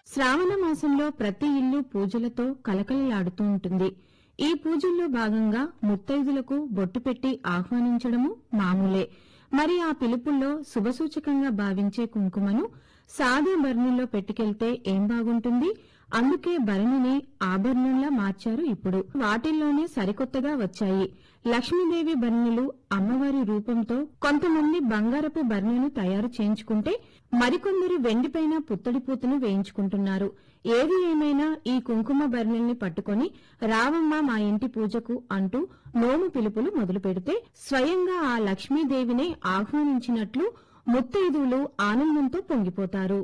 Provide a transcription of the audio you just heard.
శ్రావణ మాసంలో ప్రతి ఇల్లు పూజలతో కలకలలాడుతూ ఉంటుంది ఈ పూజల్లో భాగంగా ముత్తైదులకు బొట్టు పెట్టి ఆహ్వానించడము మామూలే మరి ఆ పిలుపుల్లో శుభసూచకంగా భావించే కుంకుమను సాదే భరణిలో పెట్టుకెళ్తే ఏం బాగుంటుంది అందుకే భరణిని ఆభరణంలా మార్చారు ఇప్పుడు వాటిల్లోనే సరికొత్తగా వచ్చాయి లక్ష్మీదేవి భరణులు అమ్మవారి రూపంతో కొంతమంది బంగారపు భరణిని తయారు చేయించుకుంటే మరికొందరు వెండిపైన పుత్తడి పూతను వేయించుకుంటున్నారు ఏది ఏమైనా ఈ కుంకుమ భరణిల్ని పట్టుకొని రావమ్మ మా ఇంటి పూజకు అంటూ నోము పిలుపులు మొదలు పెడితే స్వయంగా ఆ లక్ష్మీదేవినే ఆహ్వానించినట్లు ముత్తైదువులు ఆనందంతో పొంగిపోతారు